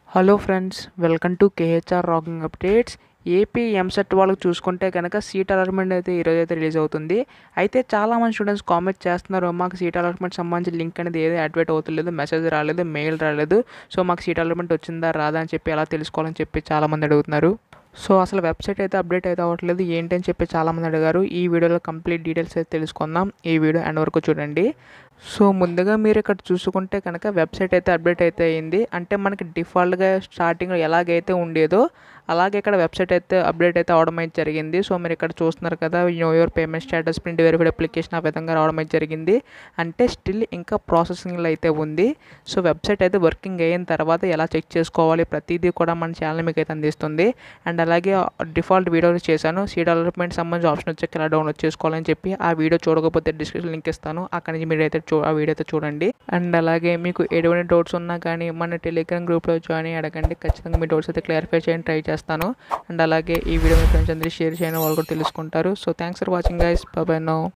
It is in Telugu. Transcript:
hello friends welcome to KHR rocking updates AP EAMCET వాళ్ళకి చూసుకుంటే కనుక సీట్ అలాట్మెంట్ అయితే ఈరోజు అయితే రిలీజ్ అవుతుంది అయితే చాలామంది స్టూడెంట్స్ కామెంట్ చేస్తున్నారు మాకు సీట్ అలాట్మెంట్ సంబంధించి లింక్ అనేది ఏది యాక్టివేట్ అవుతలేదు మెసేజ్ రాలేదు మెయిల్ రాలేదు సో మాకు సీట్ అలాట్మెంట్ వచ్చిందా రాదా అని చెప్పి ఎలా తెలుసుకోవాలని చెప్పి చాలామంది అడుగుతున్నారు సో అసలు వెబ్సైట్ అయితే అప్డేట్ అయితే అవ్వట్లేదు ఏంటి అని చెప్పి చాలామంది అడిగారు ఈ వీడియోలో కంప్లీట్ డీటెయిల్స్ అయితే తెలుసుకుందాం ఈ వీడియో ఎండ్ వరకు చూడండి సో ముందుగా మీరు ఇక్కడ చూసుకుంటే కనుక వెబ్సైట్ అయితే అప్డేట్ అయితే అయింది అంటే మనకి డిఫాల్ట్గా స్టార్టింగ్లో ఎలాగైతే ఉండేదో అలాగే ఇక్కడ వెబ్సైట్ అయితే అప్డేట్ అయితే అవడం అయితే జరిగింది సో మీరు ఇక్కడ చూస్తున్నారు కదా know your payment status print verified application ఆ విధంగా రావడం అయితే జరిగింది అంటే స్టిల్ ఇంకా ప్రాసెసింగ్లో అయితే ఉంది సో వెబ్సైట్ అయితే వర్కింగ్ అయిన తర్వాత ఎలా చెక్ చేసుకోవాలి ప్రతిదీ కూడా మన ఛానల్ మీకు అయితే అందిస్తుంది అండ్ అలాగే డిఫాల్ట్ వీడియోలు చేశాను సీ డెవలప్మెంట్ సంబంధించి ఆప్షన్ వచ్చాక ఎలా డౌన్లోడ్ చేసుకోవాలని చెప్పి ఆ వీడియో చూడకపోతే డిస్క్రిప్షన్ లింక్ ఇస్తాను అక్కడి నుంచి మీరు అయితే చూ ఆ వీడియో అయితే చూడండి అండ్ అలాగే మీకు ఎటువంటి డౌట్స్ ఉన్నా కానీ మన టెలిగ్రామ్ గ్రూప్లో జాయిన్ అయ్యి అడగండి ఖచ్చితంగా మీ డౌట్స్ అయితే క్లారిఫై చేయడానికి ట్రై చేస్తాను అండ్ అలాగే ఈ వీడియో మీ ఫ్రెండ్స్ అందరూ షేర్ చేయని వాళ్ళు కూడా తెలుసుకుంటారు so thanks for watching guys bye no